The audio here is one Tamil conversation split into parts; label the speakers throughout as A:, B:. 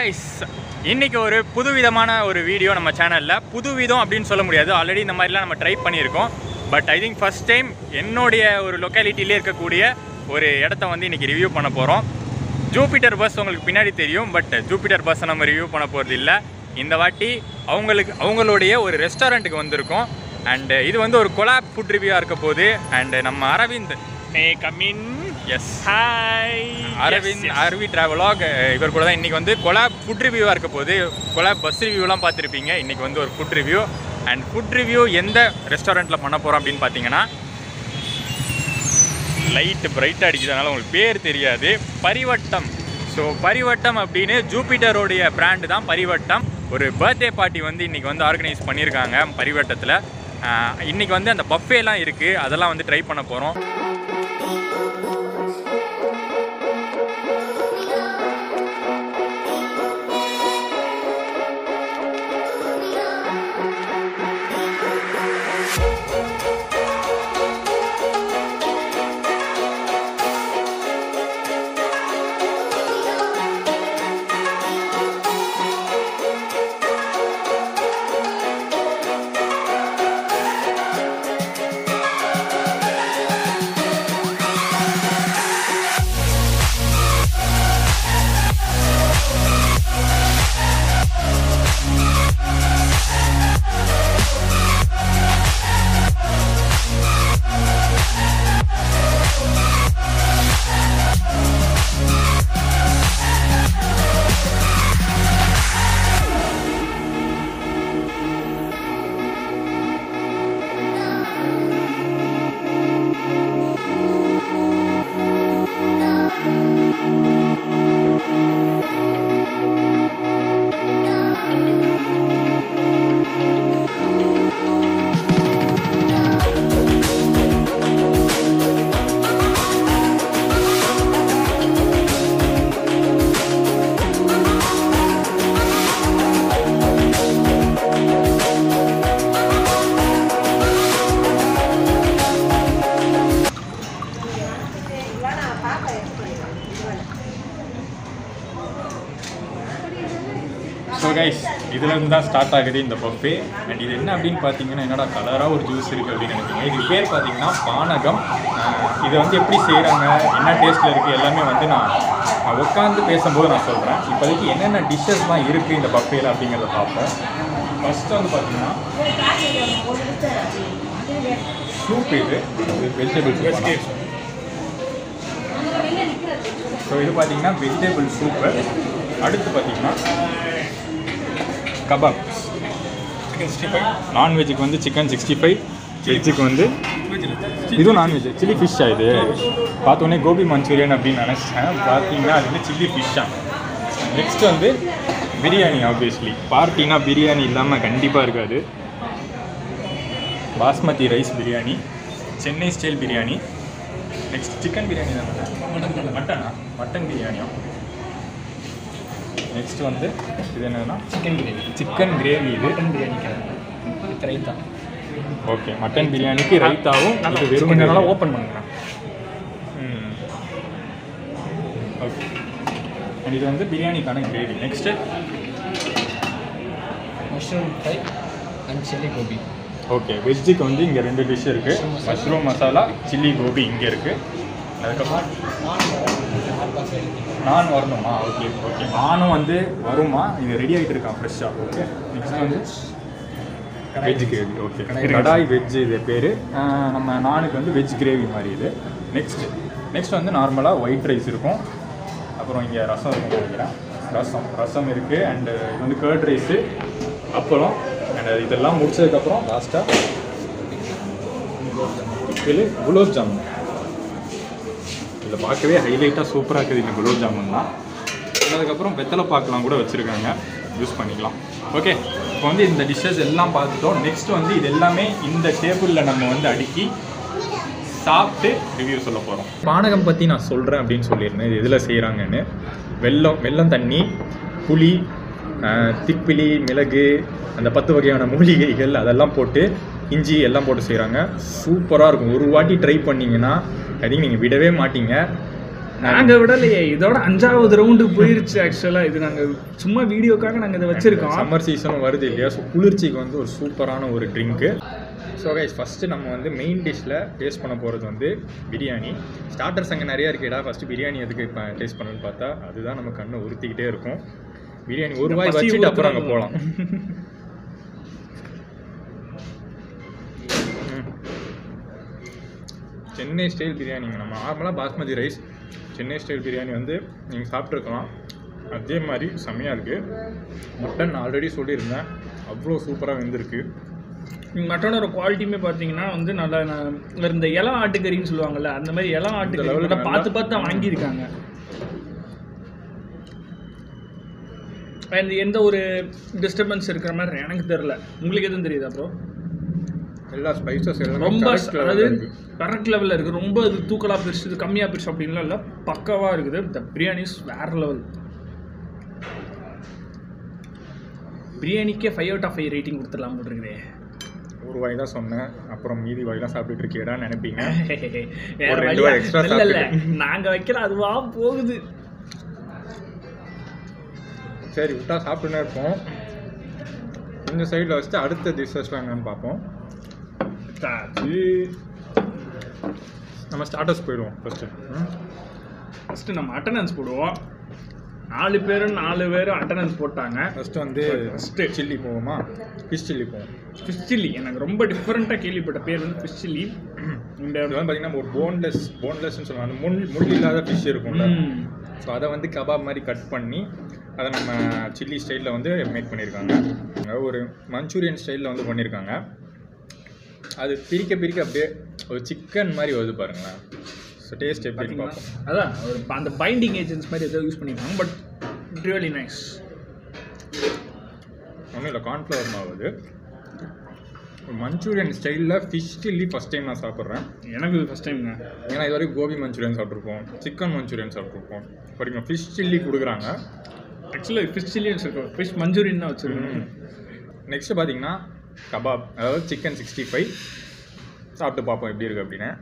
A: கைஸ் இன்னைக்கு ஒரு புதுவிதமான ஒரு வீடியோ நம்ம சேனலில் புதுவிதம் அப்படின்னு சொல்ல முடியாது ஆல்ரெடி இந்த மாதிரிலாம் நம்ம ட்ரை பண்ணியிருக்கோம் but I think first time என்னுடைய ஒரு லொக்காலிட்டிலே இருக்கக்கூடிய ஒரு இடத்த வந்து இன்னைக்கு ரிவ்யூ பண்ண போகிறோம் ஜூபிட்டர் பஸ் உங்களுக்கு பின்னாடி தெரியும் பட் ஜூபிட்டர் பஸ்ஸை நம்ம ரிவ்யூ பண்ண போகிறது இல்லை இந்த வாட்டி அவங்களுக்கு அவங்களுடைய ஒரு ரெஸ்டாரண்ட்டுக்கு வந்திருக்கோம் அண்ட் இது வந்து ஒரு கொலாப் ஃபுட் ரிவ்யூவாக இருக்க போகுது அண்ட் நம்ம Aravind
B: may come in
A: yes
B: hi
A: Aravind Aravi travelogue இவர் கூட தான் இன்றைக்கி வந்து கொலாப் ஃபுட் ரிவ்யூவாக இருக்க போகுது கொலாப் பஸ் ரிவ்யூலாம் பார்த்துருப்பீங்க இன்றைக்கி வந்து ஒரு food review and food review எந்த ரெஸ்டாரண்ட்டில் பண்ண போகிறோம் அப்படின்னு பார்த்தீங்கன்னா லைட்டு பிரைட்டாக அடிக்கிறதுனால உங்களுக்கு பேர் தெரியாது பரிவட்டம் ஸோ பரிவட்டம் அப்படின்னு ஜூபிட்டரோடைய பிராண்டு தான் பரிவட்டம் ஒரு பர்த்டே பார்ட்டி வந்து இன்றைக்கி வந்து ஆர்கனைஸ் பண்ணியிருக்காங்க பரிவட்டத்தில் இன்றைக்கி வந்து அந்த பஃபேலாம் இருக்குது அதெல்லாம் வந்து ட்ரை பண்ண போகிறோம் ஸோ கைஸ் இதுலேருந்து தான் ஸ்டார்ட் ஆகுது இந்த பஃபே அண்ட் இது என்ன அப்படின்னு பார்த்தீங்கன்னா என்னடா கலராக ஒரு ஜூஸ் இருக்குது அப்படின்னு நினைப்பீங்க இது பேர் பார்த்தீங்கன்னா பானகம் ஆஹ் இதை வந்து எப்படி செய்கிறாங்க என்ன டேஸ்ட்டில் இருக்குது எல்லாமே வந்து நான் நான் உட்காந்து பேசும்போது நான் சொல்கிறேன் இப்போதைக்கு என்னென்ன டிஷ்ஷஸ்லாம் இருக்குது இந்த பஃபேல அப்படிங்கிறத பார்ப்போம் ஃபஸ்ட்டு வந்து பார்த்தீங்கன்னா சூப் இது வெஜிடபிள் சூப் ஸோ இது பார்த்தீங்கன்னா வெஜிடபிள் சூப்பு அடுத்து பார்த்தீங்கன்னா கபாப் சிக்ஸ்டி ஃபைவ் நான்வெஜ்ஜுக்கு வந்து சிக்கன் சிக்ஸ்டி ஃபைவ் வெஜ்ஜுக்கு வந்து இதுவும் நான்வெஜ் சில்லி ஃபிஷ்ஷா இது பார்த்தோன்னே கோபி மஞ்சூரியன் அப்படின்னு நினச்சேன் பார்த்தீங்கன்னா அது வந்து சில்லி ஃபிஷ்ஷா நெக்ஸ்ட் வந்து பிரியாணி ஆப்வியஸ்லி பார்ட்டினா பிரியாணி இல்லாமல் கண்டிப்பாக இருக்காது basmati rice biryani Chennai style biryani next chicken biryani தான் மட்டனா மட்டன் பிரியாணியும் நெக்ஸ்ட் வந்து இது என்னதுன்னா
B: சிக்கன் கிரேவி
A: சிக்கன் கிரேவி இது
B: mutton biryani with raita
A: okay mutton பிரியாணிக்கு ரைத்தாவும்
B: நல்லா
A: இது வெறும்
B: கொஞ்சம் நல்லா
A: gravy.
B: ஓப்பன் பண்ணுறேன்
A: ம் ஓகே அண்ட் இது வந்து பிரியாணிக்கான gravy next
B: mushroom fry and chilli gobi
A: okay வெஜ்ஜுக்கு வந்து இங்கே ரெண்டு டிஷ் இருக்குது மஷ்ரூம் மசாலா சில்லி கோபி இங்கே இருக்குது அதுக்கப்புறம் நான் வரணுமா ஓகே ஓகே நானும் வந்து வருமா இது ரெடி ஆகிட்டு இருக்கான் ஃப்ரெஷ்ஷாக ஓகே நெக்ஸ்ட் வந்து veg gravy okay kadai veg இது பேர் நம்ம நானுக்கு வந்து வெஜ் கிரேவி மாதிரி இது நெக்ஸ்ட் நெக்ஸ்ட் வந்து நார்மலாக ஒயிட் ரைஸ் இருக்கும் அப்புறம் இங்கே ரசம் இருக்கும் நினைக்கிறேன் ரசம் ரசம் இருக்குது அண்டு இது வந்து கேர்ட் ரைஸு அப்புறம் அண்ட் இதெல்லாம் முடிச்சதுக்கப்புறம் லாஸ்ட்டாக இது குலோப் ஜாமுன் இதில் பார்க்கவே ஹைலைட்டாக சூப்பராக இருக்குது இந்த குலோப் ஜாமுன் தான் அதுக்கப்புறம் வெத்தலை பாக்கெலாம் கூட வச்சுருக்காங்க யூஸ் பண்ணிக்கலாம் ஓகே இப்போ வந்து இந்த டிஷ்ஷஸ் எல்லாம் பார்த்துட்டோம் நெக்ஸ்ட் வந்து இது எல்லாமே இந்த டேபிளில் நம்ம வந்து அடுக்கி சாப்பிட்டு ரிவ்யூ சொல்ல போகிறோம் பானகம் பற்றி நான் சொல்கிறேன் அப்படின்னு சொல்லியிருந்தேன் இது எதில் செய்கிறாங்கன்னு வெல்லம் வெல்லம் தண்ணி புளி ஆஹ், திப்பிலி மிளகு அந்த பத்து வகையான மூலிகைகள் அதெல்லாம் போட்டு இஞ்சி எல்லாம் போட்டு செய்கிறாங்க சூப்பராக இருக்கும் ஒரு வாட்டி ட்ரை பண்ணிங்கன்னா ஐ திங்க் நீங்கள் விடவே மாட்டீங்க
C: நாங்க விடலையே இதோட அஞ்சாவது ரவுண்டு போயிருச்சு ஆக்சுவலா இது நாங்க சும்மா வீடியோக்காக நாங்க இதை வச்சிருக்கோம்
A: சம்மர் சீசனும் வருது இல்லையா ஸோ குளிர்ச்சிக்கு வந்து ஒரு சூப்பரான ஒரு ட்ரிங்க்கு ஸோ கைஸ் ஃபஸ்ட்டு நம்ம வந்து மெயின் டிஷ்ஷில் டேஸ்ட் பண்ண போகிறது வந்து பிரியாணி ஸ்டார்டர்ஸ் அங்கே நிறையா இருக்கேடா ஃபஸ்ட்டு பிரியாணி எதுக்கு இப்போ டேஸ்ட் பண்ணணும்னு பார்த்தா அதுதான் நம்ம கண்ணை உறுத்திக்கிட்டே இருக்கும் பிரியாணி ஒரு வாய்
C: பசி
A: வச்சுட்டு அப்புறம் அங்கே
C: ஊத்துறது.
A: போகலாம் சென்னை ஸ்டைல் பிரியாணிங்க நம்ம நார்மலாக பாஸ்மதி ரைஸ் சென்னை ஸ்டைல் பிரியாணி வந்து நீங்கள் சாப்பிட்ருக்கலாம் அதே மாதிரி செம்மையாக இருக்குது மட்டன் ஆல்ரெடி சொல்லியிருந்தேன் அவ்வளோ சூப்பராக வெந்திருக்கு
C: மட்டனோட குவாலிட்டியுமே பார்த்தீங்கன்னா வந்து நல்லா நான் இந்த இளம் ஆட்டுக்கறின்னு சொல்லுவாங்கல்ல அந்த மாதிரி இளம் ஆட்டுக்கறி
A: லெவலுக்கு
C: நல்லா பார்த்து பார்த்து தான் வாங்கியிருக்காங்க அண்ட் எந்த ஒரு டிஸ்டர்பன்ஸ் இருக்கிற மாதிரி எனக்கு தெரில உங்களுக்கு எதுவும் தெரியுதா ப்ரோ
A: எல்லா ஸ்பைசஸ் எல்லாமே
C: ரொம்ப
A: correct level ல
C: அதாவது
A: இருக்கு.
C: கரெக்ட் லெவலில் இருக்குது ரொம்ப இது தூக்கலாக பிரிச்சு இது கம்மியாக பிரிச்சு அப்படின்லாம் இல்லை பக்காவாக இருக்குது த பிரியாணிஸ் வேற லெவல் பிரியாணிக்கே five out of five rating கொடுத்துடலாம் போட்டுருக்குதே
A: ஒரு வாய் தான் சொன்னேன் அப்புறம் மீதி வாய்லாம் சாப்பிட்டுட்டு இருக்கேடான்னு நினைப்பீங்க
C: வேற
A: ஒரு ரெண்டு
C: வழியா
A: வாய் extra
C: இல்ல இல்ல
A: சாப்பிட்டுட்டு.
C: நாங்க வைக்கிற அதுவா போகுது
A: சரி விட்டா சாப்பிட்டுனே இருப்போம் இந்த சைடில் வச்சுட்டு அடுத்த டிஷ்ஷஸ்லாம் என்னன்னு பார்ப்போம் நம்ம ஸ்டார்டர்ஸ் போயிடுவோம் ஃபஸ்ட்டு
C: ஃபர்ஸ்ட் நம்ம அட்டண்டன்ஸ் போடுவோம் நாலு பேரும் நாலு பேரும் அட்டண்டன்ஸ் போட்டாங்க
A: ஃபஸ்ட்டு வந்து
C: First.
A: சில்லி போவோமா ஃபிஷ் சில்லி போவோம்
C: ஃபிஷ் சில்லி எனக்கு ரொம்ப டிஃப்ரெண்ட்டாக கேள்விப்பட்ட பேர் வந்து ஃபிஷ் சில்லி இந்த
A: இது வந்து பார்த்தீங்கன்னா ஒரு போன்லெஸ் போன்லெஸ்ன்னு சொல்லுவாங்க அந்த முள் முள் இல்லாத ஃபிஷ் இருக்கும்ல
C: ம்,
A: ஸோ அதை வந்து கபாப் மாதிரி கட் பண்ணி அதை நம்ம சில்லி ஸ்டைலில் வந்து மேக் பண்ணியிருக்காங்க அதாவது ஒரு மஞ்சூரியன் ஸ்டைலில் வந்து பண்ணியிருக்காங்க அது பிரிக்க பிரிக்க அப்படியே ஒரு சிக்கன் மாதிரி வருது பாருங்களேன் ஸோ டேஸ்ட் எப்படி
C: பாத்தீங்களா?
A: பார்ப்போம்
C: அதான் ஒரு அந்த பைண்டிங் ஏஜென்ட்ஸ் மாதிரி ஏதோ யூஸ் பண்ணியிருக்காங்க பட் ரியலி நைஸ்
A: ஒன்றும் இல்லை கார்ன்ஃப்ளவர் மாவு அது ஒரு மஞ்சூரியன் ஸ்டைலில் ஃபிஷ் சில்லி ஃபஸ்ட் டைம் நான் சாப்பிட்றேன்
C: எனக்கு இது ஃபஸ்ட் டைம்ங்க
A: ஏன்னா இது வரைக்கும் கோபி மஞ்சூரியன் சாப்பிட்ருப்போம் சிக்கன் மஞ்சூரியன் சாப்பிட்ருப்போம் இப்போ ஃபிஷ் சில்லி கொடுக்குறாங்க
C: ஆக்சுவலாக ஃபிஷ் சில்லின்னு வச்சுருக்கோம் ஃபிஷ் மஞ்சூரியன் தான் வச்சுருக்கோம்
A: நெக்ஸ்ட்டு பார்த்தீங்கன்னா கபாப் அதாவது சிக்கன் சிக்ஸ்டி ஃபைவ் சாப்பிட்டு பார்ப்போம் எப்படி இருக்குது அப்படின்னு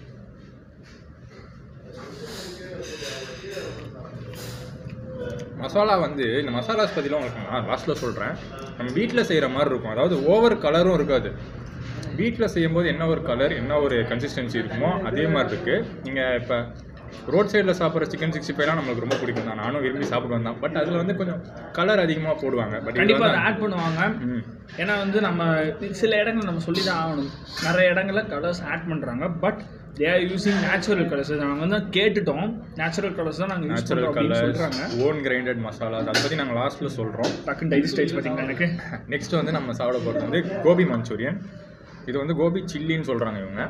A: மசாலா வந்து இந்த மசாலாஸ் பற்றிலாம் உங்களுக்கு நான் லாஸ்ட்டில் சொல்கிறேன் நம்ம வீட்டில் செய்கிற மாதிரி இருக்கும் அதாவது ஓவர் கலரும் இருக்காது வீட்டில் செய்யும்போது என்ன ஒரு கலர் என்ன ஒரு கன்சிஸ்டன்சி இருக்குமோ அதே மாதிரி இருக்குது நீங்கள் இப்போ ரோட் சைடில் சாப்பிட்ற சிக்கன் சிக்ஸ்டி ஃபைவ்லாம் நம்மளுக்கு ரொம்ப பிடிக்கும் தான் நானும் விரும்பி சாப்பிடுவேன் தான் பட் அதில் வந்து கொஞ்சம் கலர் அதிகமாக போடுவாங்க பட்
C: கண்டிப்பாக அதை ஆட் பண்ணுவாங்க
A: ம்
C: ஏன்னா வந்து நம்ம சில இடங்கள் நம்ம சொல்லி தான் ஆகணும் நிறைய இடங்கள்ல கலர்ஸ் ஆட் பண்ணுறாங்க but they are using natural colours நாங்கள் வந்து கேட்டுட்டோம் நேச்சுரல் கலர்ஸ் தான் நாங்கள் யூஸ்
A: நேச்சுரல்
C: பண்ணுறோம் அப்படின்னு
A: கலர்ஸ்
C: சொல்கிறாங்க
A: ஓன் கிரைண்டட் மசாலாஸ் அதை பற்றி நாங்கள் லாஸ்ட்டில் சொல்கிறோம்
C: டக்குன்னு டைஜஸ்ட் ஆயிடுச்சு பார்த்தீங்களா எனக்கு
A: நெக்ஸ்ட் வந்து நம்ம சாப்பிட போகிறது வந்து கோபி மஞ்சூரியன் இது வந்து கோபி சில்லின்னு சொல்கிறாங்க இவங்க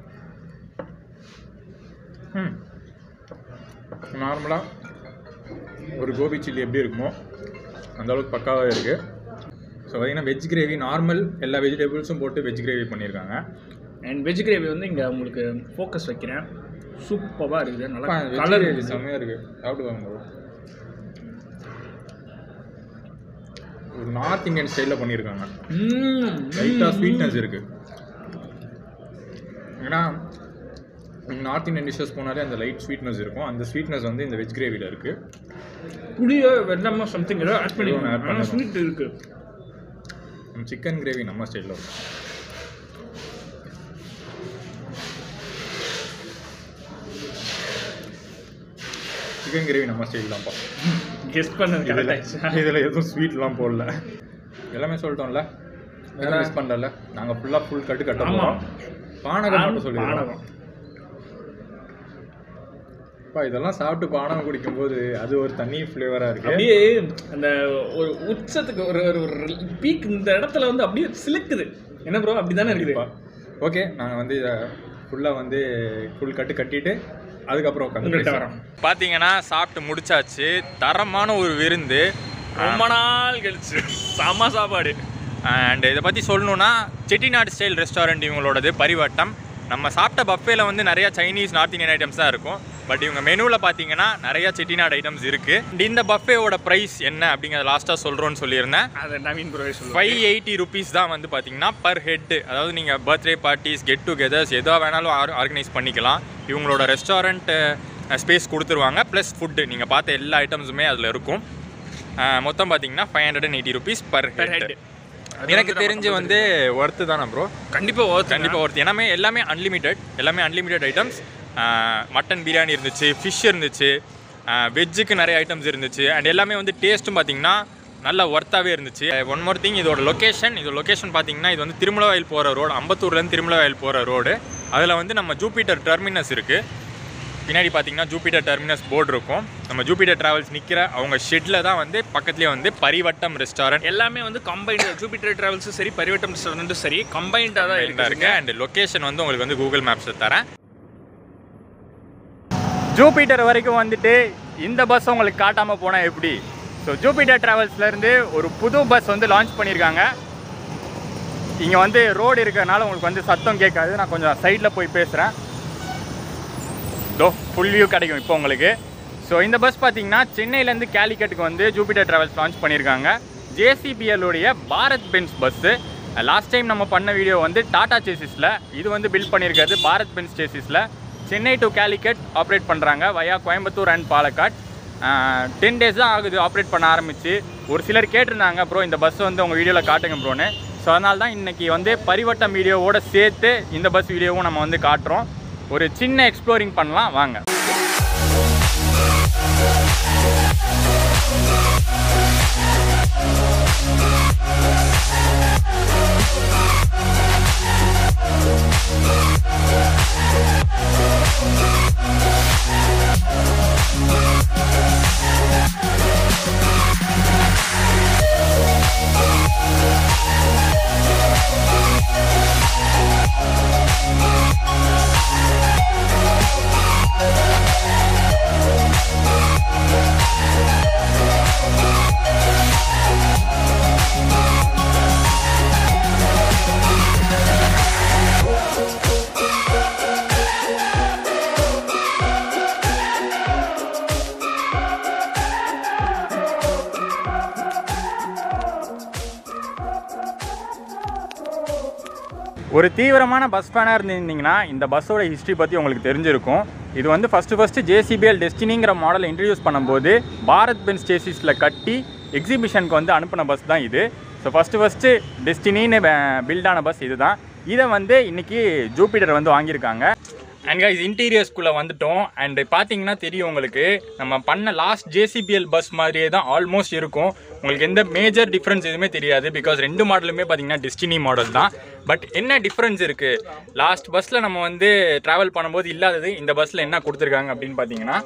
A: ம் நார்மலாக ஒரு கோபி சில்லி எப்படி இருக்குமோ அந்த அளவுக்கு பக்காவாக இருக்குது ஸோ பார்த்தீங்கன்னா வெஜ் கிரேவி நார்மல் எல்லா வெஜிடபிள்ஸும் போட்டு வெஜ் கிரேவி பண்ணியிருக்காங்க
C: அண்ட் வெஜ் கிரேவி வந்து இங்கே உங்களுக்கு ஃபோக்கஸ் வைக்கிறேன் சூப்பராக இருக்குது நல்லா
A: வெஜ்
C: கலர்
A: கிரேவி செம்மையாக இருக்குது சாப்பிட்டு பாருங்க bro. ஒரு நார்த் இந்தியன் ஸ்டைலில் பண்ணியிருக்காங்க லைட்டாக ஸ்வீட்னஸ் இருக்குது ஏன்னா நார்த் இந்தியன் டிஷ்ஷஸ் போனாலே அந்த லைட் ஸ்வீட்னஸ் இருக்கும் அந்த ஸ்வீட்னஸ் வந்து இந்த வெஜ் கிரேவியில் இருக்குது
C: புளியோ வெள்ளமோ சம்திங் ஏதோ ஆட்
A: add
C: பண்ணிக்கணும் ஆனால்
A: பண்ணிருக்கோம்.
C: ஸ்வீட் இருக்குது
A: சிக்கன் கிரேவி நம்ம ஸ்டைலில் இருக்கும் சிக்கன் கிரேவி நம்ம ஸ்டைல் தான்ப்பா
C: கெஸ் பண்ணது கரெக்ட் ஆயிடுச்சு
A: இதில் எதுவும் ஸ்வீட்லாம் போடல எல்லாமே சொல்லிட்டோம்ல எதுவும் மிஸ் பண்ணல நாங்கள் ஃபுல்லாக ஃபுல் கட்டு கட்ட
C: ஆமா.
A: போகிறோம் பானகம் மட்டும் சொல்லிடுறோம்
C: பானகம்.
A: அப்பா இதெல்லாம் சாப்பிட்டு பானகம் குடிக்கும்போது அது ஒரு தனி ஃப்ளேவராக இருக்கு
C: அப்படியே அந்த ஒரு உச்சத்துக்கு ஒரு ஒரு ஒரு பீக் இந்த இடத்துல வந்து அப்படியே சிலுக்குது என்ன ப்ரோ அப்படிதானே இருக்குது
A: ஓகே நாங்கள் வந்து இதை ஃபுல்லாக வந்து ஃபுல் கட்டு கட்டிட்டு அதுக்கப்புறம்
C: உங்கள்கிட்ட
A: உட்காந்து
C: வரோம்
A: பார்த்தீங்கன்னா சாப்பிட்டு முடிச்சாச்சு தரமான ஒரு விருந்து
C: ரொம்ப நாள் கழிச்சு செம்ம சாப்பாடு
A: அண்ட் இதை பற்றி சொல்லணும்னா செட்டிநாடு ஸ்டைல் ரெஸ்டாரண்ட் இவங்களோடது பரிவட்டம் நம்ம சாப்பிட்ட பஃபேல வந்து நிறைய சைனீஸ் நார்த் இந்தியன் ஐட்டம்ஸ் தான் இருக்கும் பட் இவங்க மெனுவில் பார்த்தீங்கன்னா நிறைய செட்டிநாடு ஐட்டம்ஸ் இருக்குது இந்த பஃபேவோட ப்ரைஸ் என்ன அப்படிங்கிறத லாஸ்ட்டாக சொல்கிறோன்னு சொல்லியிருந்தேன்
C: அதை நவீன் ப்ரோ சொல்லுவாங்க
A: ஃபைவ் எயிட்டி ருபீஸ் தான் வந்து பார்த்தீங்கன்னா பர் ஹெட் அதாவது நீங்கள் பர்த்டே பார்ட்டிஸ் கெட் டுகெதர்ஸ் எதோ வேணாலும் ஆர்கனைஸ் பண்ணிக்கலாம் இவங்களோட ரெஸ்டாரண்ட் ஸ்பேஸ் கொடுத்துருவாங்க ப்ளஸ் ஃபுட்டு நீங்கள் பார்த்த எல்லா ஐட்டம்ஸுமே அதில் இருக்கும் அஹ், மொத்தம் பார்த்தீங்கன்னா five hundred and eighty rupees per
C: Per
A: head
C: head.
A: எனக்கு தெரிஞ்சு வந்து ஒர்த்து தானே ப்ரோ
C: கண்டிப்பாக ஒர்த்து
A: கண்டிப்பாக ஒர்த்து எல்லாமே எல்லாமே அன்லிமிட்டெட் எல்லாமே அன்லிமிட்டெட் ஐட்டம்ஸ் மட்டன் பிரியாணி இருந்துச்சு ஃபிஷ் இருந்துச்சு வெஜ்ஜுக்கு நிறைய ஐட்டம்ஸ் இருந்துச்சு அண்ட் எல்லாமே வந்து டேஸ்ட்டும் பார்த்தீங்கன்னா நல்ல ஒர்த்தாகவே இருந்துச்சு ஒன் மோர் திங் இதோட லொக்கேஷன் இதோட லொக்கேஷன் பார்த்தீங்கன்னா இது வந்து திருமலவாயில் போகிற ரோடு அம்பத்தூர்லேருந்து திருமலவாயில் போகிற ரோடு அதில் வந்து நம்ம ஜூபிட்டர் டெர்மினஸ் இருக்குது பின்னாடி பார்த்தீங்கன்னா ஜூபிட்டர் டெர்மினஸ் போர்டு இருக்கும் நம்ம ஜூபிட்டர் டிராவல்ஸ் நிற்கிற அவங்க ஷெட்டில் தான் வந்து பக்கத்துலேயே வந்து பரிவட்டம் ரெஸ்டாரண்ட்
C: எல்லாமே வந்து கம்பைன்டு ஜூபிட்டர் டிராவல்ஸும் சரி பரிவட்டம் ரெஸ்டாரண்ட்டும் சரி கம்பைண்டாக தான்
A: இருக்கு
C: இருக்கு
A: அண்ட் லொகேஷன் வந்து உங்களுக்கு வந்து கூகுள் மேப்ஸில் தரேன் ஜூபிட்டர் வரைக்கும் வந்துட்டு இந்த பஸ் உங்களுக்கு காட்டாமல் போனால் எப்படி ஸோ ஜூபிட்டர் ட்ராவல்ஸ்லேருந்து ஒரு புது பஸ் வந்து லான்ச் பண்ணியிருக்காங்க இங்கே வந்து ரோடு இருக்கிறனால உங்களுக்கு வந்து சத்தம் கேட்காது நான் கொஞ்சம் சைடில் போய் பேசுகிறேன் தோ ஃபுல் வியூ கிடைக்கும் இப்போ உங்களுக்கு ஸோ இந்த பஸ் பார்த்தீங்கன்னா சென்னையிலேருந்து கேலிக்கட்டுக்கு வந்து ஜூபிட்டர் ட்ராவல்ஸ் லான்ச் பண்ணியிருக்காங்க JCBL உடைய Bharat Benz bus last time நம்ம பண்ண வீடியோ வந்து டாடா சேசிஸில் இது வந்து பில்ட் பண்ணியிருக்கிறது பாரத் பென்ஸ் சேசிஸில் சென்னை டு கேலிக்கட் ஆப்ரேட் பண்ணுறாங்க via Coimbatore and Palakkad ten days தான் ஆகுது ஆப்ரேட் பண்ண ஆரம்பிச்சு ஒரு சிலர் கேட்டிருந்தாங்க ப்ரோ இந்த பஸ் வந்து உங்கள் வீடியோவில் காட்டுங்க ப்ரோன்னு ஸோ அதனால தான் இன்றைக்கி வந்து பரிவட்டம் வீடியோவோட சேர்த்து இந்த பஸ் வீடியோவும் நம்ம வந்து காட்டுறோம் ஒரு சின்ன எக்ஸ்ப்ளோரிங் பண்ணலாம் வாங்க ஒரு தீவிரமான பஸ் ஃபேனாக இருந்திருந்தீங்கன்னா இந்த பஸ்ஸோட ஹிஸ்ட்ரி பற்றி உங்களுக்கு தெரிஞ்சிருக்கும் இது வந்து ஃபஸ்ட்டு ஃபஸ்ட்டு ஜேசிபிஎல் டெஸ்டினிங்கிற மாடலை இன்ட்ரடியூஸ் பண்ணும்போது பாரத் பென்ஸ் சேசிஸில் கட்டி எக்ஸிபிஷனுக்கு வந்து அனுப்பின பஸ் தான் இது ஸோ ஃபஸ்ட்டு ஃபஸ்ட்டு டெஸ்டினின்னு பில்டான பஸ் இதுதான் இதை வந்து இன்றைக்கி ஜூபிட்டர் வந்து வாங்கியிருக்காங்க அண்ட் கைஸ் இன்டீரியர்ஸ்குள்ளே வந்துட்டோம் அண்ட் பார்த்தீங்கன்னா தெரியும் உங்களுக்கு நம்ம பண்ண லாஸ்ட் ஜேசிபிஎல் பஸ் மாதிரியே தான் ஆல்மோஸ்ட் இருக்கும் உங்களுக்கு எந்த மேஜர் டிஃப்ரென்ஸ் எதுவுமே தெரியாது பிகாஸ் ரெண்டு மாடலுமே பார்த்தீங்கன்னா டெஸ்டினி மாடல் தான் பட் என்ன டிஃப்ரென்ஸ் இருக்குது லாஸ்ட் பஸ்ஸில் நம்ம வந்து ட்ராவல் பண்ணும்போது இல்லாதது இந்த பஸ்ஸில் என்ன கொடுத்துருக்காங்க அப்படின்னு பார்த்தீங்கன்னா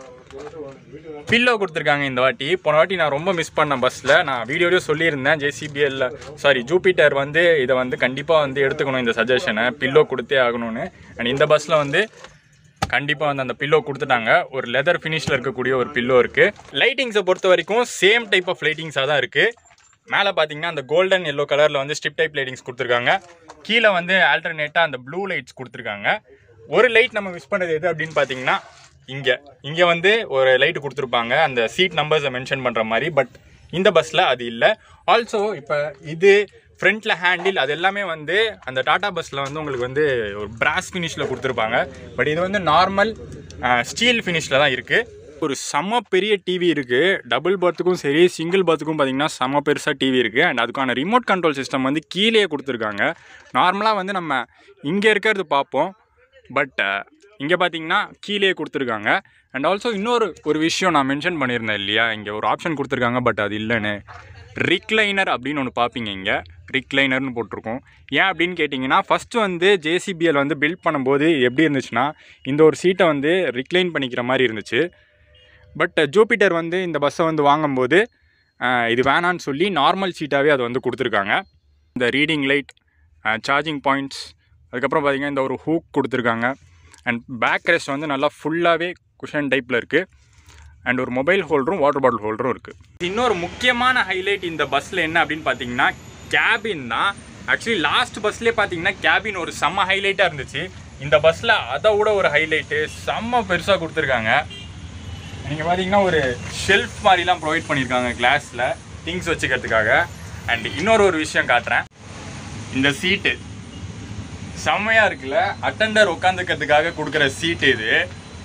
A: பில்லோ கொடுத்துருக்காங்க இந்த வாட்டி போன வாட்டி நான் ரொம்ப மிஸ் பண்ணேன் பஸ்ஸில் நான் வீடியோலேயே சொல்லியிருந்தேன் ஜேசிபிஎல்ல சாரி ஜூபிட்டர் வந்து இதை வந்து கண்டிப்பாக வந்து எடுத்துக்கணும் இந்த சஜஷனை பில்லோ கொடுத்தே ஆகணும்னு அண்ட் இந்த பஸ்ஸில் வந்து கண்டிப்பாக வந்து அந்த பில்லோ கொடுத்துட்டாங்க ஒரு லெதர் ஃபினிஷில் இருக்கக்கூடிய ஒரு பில்லோ இருக்குது லைட்டிங்ஸை பொறுத்த வரைக்கும் சேம் டைப் ஆஃப் லைட்டிங்ஸாக தான் இருக்குது மேலே பார்த்தீங்கன்னா அந்த கோல்டன் எல்லோ கலரில் வந்து ஸ்ட்ரிப் டைப் லைட்டிங்ஸ் கொடுத்துருக்காங்க கீழே வந்து ஆல்டர்னேட்டாக அந்த ப்ளூ லைட்ஸ் கொடுத்துருக்காங்க ஒரு லைட் நம்ம மிஸ் பண்ணது எது அப்படின்னு பார்த்தீங்கன்னா இங்கே இங்கே வந்து ஒரு லைட்டு கொடுத்துருப்பாங்க அந்த சீட் நம்பர்ஸை மென்ஷன் பண்ணுற மாதிரி பட் இந்த பஸ்ஸில் அது இல்லை ஆல்சோ இப்போ இது ஃப்ரண்ட்டில் ஹேண்டில் அது எல்லாமே வந்து அந்த டாடா பஸ்ஸில் வந்து உங்களுக்கு வந்து ஒரு பிராஸ் ஃபினிஷில் கொடுத்துருப்பாங்க பட் இது வந்து நார்மல் ஸ்டீல் ஃபினிஷில் தான் இருக்குது ஒரு செம்ம பெரிய டிவி இருக்குது டபுள் பர்த்துக்கும் சரி சிங்கிள் பர்த்துக்கும் பார்த்தீங்கன்னா செம்ம பெருசாக டிவி இருக்குது அண்ட் அதுக்கான ரிமோட் கண்ட்ரோல் சிஸ்டம் வந்து கீழே கொடுத்துருக்காங்க நார்மலாக வந்து நம்ம இங்கே இருக்கிறது பார்ப்போம் பட் இங்கே பார்த்தீங்கன்னா கீழே கொடுத்துருக்காங்க அண்ட் ஆல்சோ இன்னொரு ஒரு விஷயம் நான் மென்ஷன் பண்ணியிருந்தேன் இல்லையா இங்கே ஒரு ஆப்ஷன் கொடுத்துருக்காங்க பட் அது இல்லைன்னு ரிக்ளைனர் அப்படின்னு ஒன்று பார்ப்பீங்க இங்கே ரிக்ளைனர்னு போட்டிருக்கோம் ஏன் அப்படின்னு கேட்டிங்கன்னா ஃபஸ்ட்டு வந்து ஜேசிபிஎல் வந்து பில்ட் பண்ணும்போது எப்படி இருந்துச்சுன்னா இந்த ஒரு சீட்டை வந்து ரிக்ளைன் பண்ணிக்கிற மாதிரி இருந்துச்சு பட் ஜூபிட்டர் வந்து இந்த பஸ்ஸை வந்து வாங்கும்போது அஹ், இது வேணான்னு சொல்லி நார்மல் சீட்டாகவே அது வந்து கொடுத்துருக்காங்க இந்த ரீடிங் லைட் சார்ஜிங் பாயிண்ட்ஸ் அதுக்கப்புறம் பார்த்திங்கன்னா இந்த ஒரு ஹூக் கொடுத்துருக்காங்க அண்ட் பேக் ரெஸ்ட் வந்து நல்லா ஃபுல்லாகவே குஷன் டைப்பில் இருக்குது அண்ட் ஒரு மொபைல் ஹோல்டரும் வாட்டர் பாட்டில் ஹோல்டரும் இருக்குது இன்னொரு முக்கியமான ஹைலைட் இந்த பஸ்ஸில் என்ன அப்படின்னு பார்த்தீங்கன்னா கேபின் தான் ஆக்சுவலி லாஸ்ட் பஸ்லேயே பார்த்தீங்கன்னா கேபின் ஒரு செம்ம ஹைலைட்டாக இருந்துச்சு இந்த பஸ்ஸில் அதை விட ஒரு ஹைலைட்டு செம்ம பெருசாக கொடுத்துருக்காங்க நீங்கள் பார்த்தீங்கன்னா ஒரு ஷெல்ஃப் மாதிரிலாம் ப்ரொவைட் பண்ணியிருக்காங்க கிளாஸில் திங்ஸ் வச்சுக்கிறதுக்காக அண்ட் இன்னொரு ஒரு விஷயம் காட்டுறேன் இந்த சீட்டு செம்மையாக இருக்குல்ல அட்டெண்டர் உட்காந்துக்கிறதுக்காக கொடுக்குற சீட்டு இது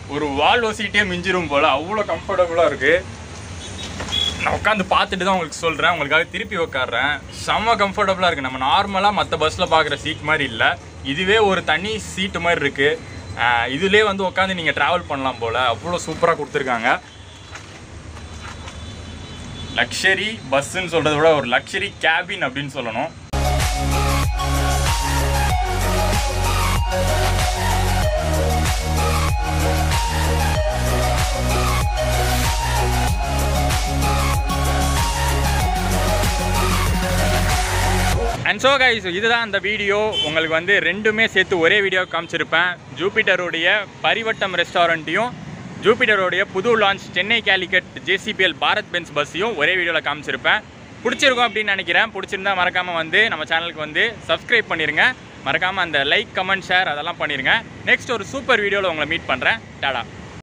A: ஒரு வால்வோ சீட்டே மிஞ்சிரும் போல் அவ்வளோ கம்ஃபர்டபுளாக இருக்குது நான் உட்காந்து பார்த்துட்டு தான் உங்களுக்கு சொல்கிறேன் உங்களுக்காக திருப்பி உட்காடுறேன் செம்ம கம்ஃபர்டபுளாக இருக்குது நம்ம நார்மலாக மற்ற பஸ்ஸில் பார்க்குற சீட் மாதிரி இல்லை இதுவே ஒரு தனி சீட்டு மாதிரி இருக்குது இதுலேயே வந்து உட்காந்து நீங்கள் ட்ராவல் பண்ணலாம் போல் அவ்வளோ சூப்பராக கொடுத்துருக்காங்க லக்ஸரி பஸ்ஸுன்னு சொல்கிறத விட ஒரு லக்ஸரி கேபின் அப்படின்னு சொல்லணும் அண்ட் ஸோ கைஸ் இதுதான் அந்த வீடியோ உங்களுக்கு வந்து ரெண்டுமே சேர்த்து ஒரே வீடியோ காமிச்சிருப்பேன் ஜூபிட்டருடைய பரிவட்டம் ரெஸ்டாரண்ட்டையும் ஜூபிட்டருடைய புது launch Chennai Calicut JCBL Bharat Benz பஸ்ஸையும் ஒரே வீடியோவில் காமிச்சிருப்பேன் பிடிச்சிருக்கும் அப்படின்னு நினைக்கிறேன் பிடிச்சிருந்தா மறக்காமல் வந்து நம்ம சேனலுக்கு வந்து சப்ஸ்கிரைப் பண்ணிடுங்க மறக்காமல் அந்த லைக் கமெண்ட் ஷேர் அதெல்லாம் பண்ணிடுங்க நெக்ஸ்ட் ஒரு சூப்பர் வீடியோவில் உங்களை மீட் பண்ணுறேன் டாடா